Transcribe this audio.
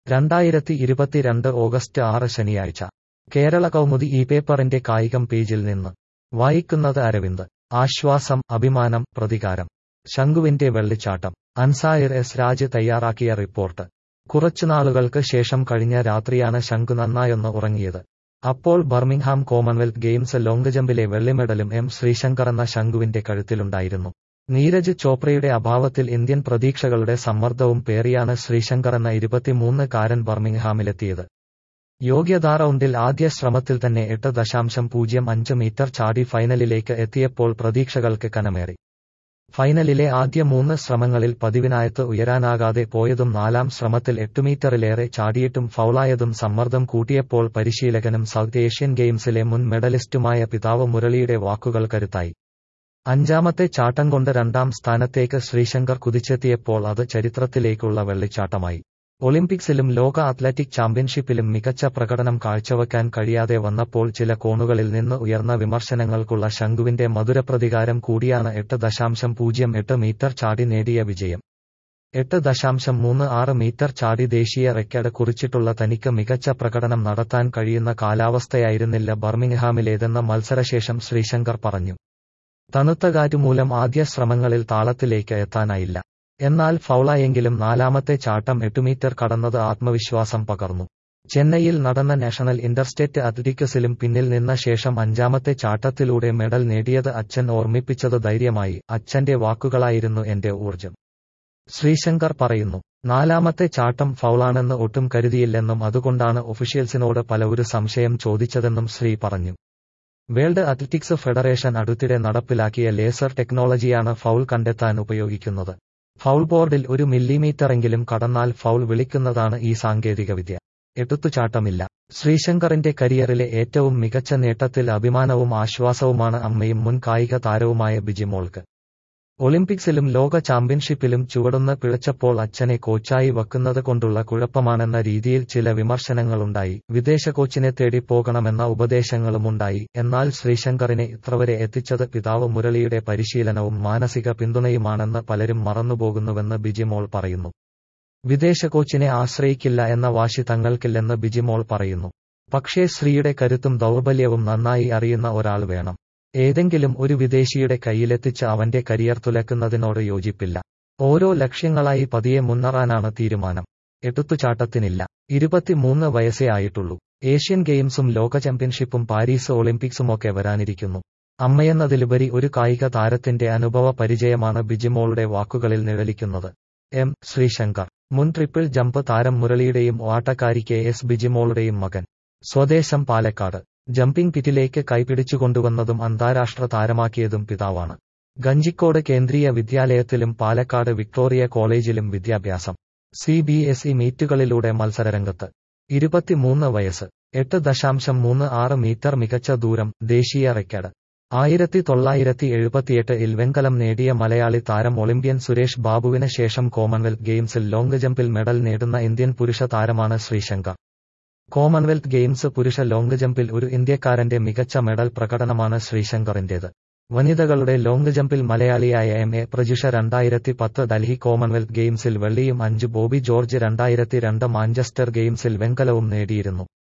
രണ്ടായിരത്തി ഇരുപത്തിരണ്ട് ഓഗസ്റ്റ് ആറ് ശനിയാഴ്ച കേരള കൗമുദി ഈ പേപ്പറിന്റെ കായികം പേജിൽ നിന്ന് വായിക്കുന്നത് അരവിന്ദ് ആശ്വാസം അഭിമാനം പ്രതികാരം ശംഖുവിന്റെ വെള്ളിച്ചാട്ടം അൻസായർ എസ് രാജ് തയ്യാറാക്കിയ റിപ്പോർട്ട് കുറച്ചുനാളുകൾക്ക് ശേഷം കഴിഞ്ഞ രാത്രിയാണ് ശംഖു നന്നായൊന്ന് ഉറങ്ങിയത് അപ്പോൾ ബർമിംഗ്ഹാം കോമൺവെൽത്ത് ഗെയിംസ് ലോങ് ജമ്പിലെ വെള്ളിമെഡലും എം ശ്രീശങ്കർ എന്ന ശംഖുവിന്റെ കഴുത്തിലുണ്ടായിരുന്നു നീരജ് ചോപ്രയുടെ അഭാവത്തിൽ ഇന്ത്യൻ പ്രതീക്ഷകളുടെ സമ്മർദ്ദവും പേറിയാണ് ശ്രീശങ്കർ എന്ന ഇരുപത്തിമൂന്ന് കാരൻ ബർമിംഗ്ഹാമിലെത്തിയത് യോഗ്യതാ റൗണ്ടിൽ ആദ്യ ശ്രമത്തിൽ തന്നെ എട്ട് ദശാംശം പൂജ്യം അഞ്ച് മീറ്റർ ചാടി ഫൈനലിലേക്ക് എത്തിയപ്പോൾ പ്രതീക്ഷകൾക്ക് കനമേറി ഫൈനലിലെ ആദ്യ മൂന്ന് ശ്രമങ്ങളിൽ പതിവിനായത്ത് ഉയരാനാകാതെ പോയതും നാലാം ശ്രമത്തിൽ എട്ട് മീറ്ററിലേറെ ചാടിയിട്ടും ഫൗളായതും സമ്മർദ്ദം കൂട്ടിയപ്പോൾ പരിശീലകനും സൗത്ത് ഏഷ്യൻ ഗെയിംസിലെ മുൻ മെഡലിസ്റ്റുമായ പിതാവ് മുരളിയുടെ വാക്കുകൾ കരുത്തായി അഞ്ചാമത്തെ ചാട്ടം കൊണ്ട് രണ്ടാം സ്ഥാനത്തേക്ക് ശ്രീശങ്കർ കുതിച്ചെത്തിയപ്പോൾ അത് ചരിത്രത്തിലേക്കുള്ള വെള്ളിച്ചാട്ടമായി ഒളിമ്പിക്സിലും ലോക അത്ലറ്റിക് ചാമ്പ്യൻഷിപ്പിലും മികച്ച പ്രകടനം കാഴ്ചവെക്കാൻ കഴിയാതെ വന്നപ്പോൾ ചില കോണുകളിൽ നിന്ന് ഉയർന്ന വിമർശനങ്ങൾക്കുള്ള ശംഖുവിന്റെ മധുരപ്രതികാരം കൂടിയാണ് എട്ട് ദശാംശം പൂജ്യം എട്ട് മീറ്റർ ചാടി നേടിയ വിജയം എട്ട് ദശാംശം മൂന്ന് ആറ് മീറ്റർ ചാടി ദേശീയ റെക്കോർഡ് കുറിച്ചിട്ടുള്ള തനിക്ക് മികച്ച പ്രകടനം നടത്താൻ കഴിയുന്ന കാലാവസ്ഥയായിരുന്നില്ല ബർമിംഗ്ഹാമിലേതെന്ന മത്സരശേഷം ശ്രീശങ്കർ പറഞ്ഞു തണുത്ത കാറ്റുമൂലം ആദ്യ ശ്രമങ്ങളിൽ താളത്തിലേക്ക് എത്താനായില്ല എന്നാൽ ഫൗളായെങ്കിലും നാലാമത്തെ ചാട്ടം എട്ട് മീറ്റർ കടന്നത് ആത്മവിശ്വാസം പകർന്നു ചെന്നൈയിൽ നടന്ന നാഷണൽ ഇന്റർസ്റ്റേറ്റ് അത്ലറ്റിക്സിലും പിന്നിൽ നിന്ന ശേഷം അഞ്ചാമത്തെ ചാട്ടത്തിലൂടെ മെഡൽ നേടിയത് അച്ഛൻ ഓർമ്മിപ്പിച്ചത് ധൈര്യമായി അച്ഛന്റെ വാക്കുകളായിരുന്നു എന്റെ ഊർജം ശ്രീശങ്കർ പറയുന്നു നാലാമത്തെ ചാട്ടം ഫൗളാണെന്ന് ഒട്ടും കരുതിയില്ലെന്നും അതുകൊണ്ടാണ് ഒഫീഷ്യൽസിനോട് പലവരും സംശയം ചോദിച്ചതെന്നും ശ്രീ പറഞ്ഞു വേൾഡ് അത്ലറ്റിക്സ് ഫെഡറേഷൻ അടുത്തിടെ നടപ്പിലാക്കിയ ലേസർ ടെക്നോളജിയാണ് ഫൗൾ കണ്ടെത്താൻ ഉപയോഗിക്കുന്നത് ഫൗൾ ബോർഡിൽ ഒരു മില്ലിമീറ്ററെങ്കിലും കടന്നാൽ ഫൗൾ വിളിക്കുന്നതാണ് ഈ സാങ്കേതികവിദ്യ എടുത്തുചാട്ടമില്ല ശ്രീശങ്കറിന്റെ കരിയറിലെ ഏറ്റവും മികച്ച നേട്ടത്തിൽ അഭിമാനവും ആശ്വാസവുമാണ് അമ്മയും മുൻ കായിക താരവുമായ ബിജിമോൾക്ക് ഒളിമ്പിക്സിലും ലോക ചാമ്പ്യൻഷിപ്പിലും ചുവടുന്ന് പിഴച്ചപ്പോൾ അച്ഛനെ കോച്ചായി വെക്കുന്നത് കൊണ്ടുള്ള കുഴപ്പമാണെന്ന രീതിയിൽ ചില വിമർശനങ്ങളുണ്ടായി വിദേശ കോച്ചിനെ തേടി പോകണമെന്ന ഉപദേശങ്ങളുമുണ്ടായി എന്നാൽ ശ്രീശങ്കറിനെ ഇത്രവരെ എത്തിച്ചത് പിതാവ് മുരളിയുടെ പരിശീലനവും മാനസിക പിന്തുണയുമാണെന്ന് പലരും മറന്നുപോകുന്നുവെന്ന് ബിജിമോൾ പറയുന്നു വിദേശ കോച്ചിനെ ആശ്രയിക്കില്ല എന്ന വാശി തങ്ങൾക്കില്ലെന്ന് ബിജിമോൾ പറയുന്നു പക്ഷേ ശ്രീയുടെ കരുത്തും ദൗർബല്യവും നന്നായി അറിയുന്ന ഒരാൾ വേണം ഏതെങ്കിലും ഒരു വിദേശിയുടെ കയ്യിലെത്തിച്ച് അവന്റെ കരിയർ തുലക്കുന്നതിനോട് യോജിപ്പില്ല ഓരോ ലക്ഷ്യങ്ങളായി പതിയെ മുന്നറാനാണ് തീരുമാനം എടുത്തുചാട്ടത്തിനില്ല ഇരുപത്തിമൂന്ന് വയസ്സേ ആയിട്ടുള്ളൂ ഏഷ്യൻ ഗെയിംസും ലോക ചാമ്പ്യൻഷിപ്പും പാരീസ് ഒളിമ്പിക്സുമൊക്കെ വരാനിരിക്കുന്നു അമ്മയെന്നതിലുപരി ഒരു കായിക താരത്തിന്റെ അനുഭവ പരിചയമാണ് ബിജിമോളുടെ വാക്കുകളിൽ നിഴലിക്കുന്നത് എം ശ്രീശങ്കർ മുൻ ട്രിപ്പിൾ ജമ്പ് താരം മുരളിയുടെയും ഓട്ടക്കാരി കെ എസ് ബിജിമോളുടെയും മകൻ സ്വദേശം പാലക്കാട് ജമ്പിംഗ് പിറ്റിലേക്ക് കൈപിടിച്ചുകൊണ്ടുവന്നതും അന്താരാഷ്ട്ര താരമാക്കിയതും പിതാവാണ് ഗഞ്ചിക്കോട് കേന്ദ്രീയ വിദ്യാലയത്തിലും പാലക്കാട് വിക്ടോറിയ കോളേജിലും വിദ്യാഭ്യാസം സി ബി എസ് ഇ മീറ്റുകളിലൂടെ മത്സരരംഗത്ത് ഇരുപത്തിമൂന്ന് വയസ്സ് എട്ട് ദശാംശം മൂന്ന് ആറ് മീറ്റർ മികച്ച ദൂരം ദേശീയ റെക്കോർഡ് ആയിരത്തി തൊള്ളായിരത്തി എഴുപത്തിയെട്ട് ഇൽ വെങ്കലം നേടിയ മലയാളി താരം ഒളിമ്പ്യൻ സുരേഷ് ബാബുവിന് ശേഷം കോമൺവെൽത്ത് ഗെയിംസിൽ ലോങ് ജമ്പിൽ മെഡൽ നേടുന്ന ഇന്ത്യൻ പുരുഷ താരമാണ് ശ്രീശങ്കർ കോമൺവെൽത്ത് ഗെയിംസ് പുരുഷ ലോങ് ജമ്പിൽ ഒരു ഇന്ത്യക്കാരന്റെ മികച്ച മെഡൽ പ്രകടനമാണ് ശ്രീശങ്കറിന്റേത് വനിതകളുടെ ലോങ് ജമ്പിൽ മലയാളിയായ എം എ പ്രജുഷ രണ്ടായിരത്തി പത്ത് ഡൽഹി കോമൺവെൽത്ത് ഗെയിംസിൽ വെള്ളിയും അഞ്ച് ബോബി ജോർജ് രണ്ടായിരത്തി രണ്ട് മാഞ്ചസ്റ്റർ ഗെയിംസിൽ വെങ്കലവും നേടിയിരുന്നു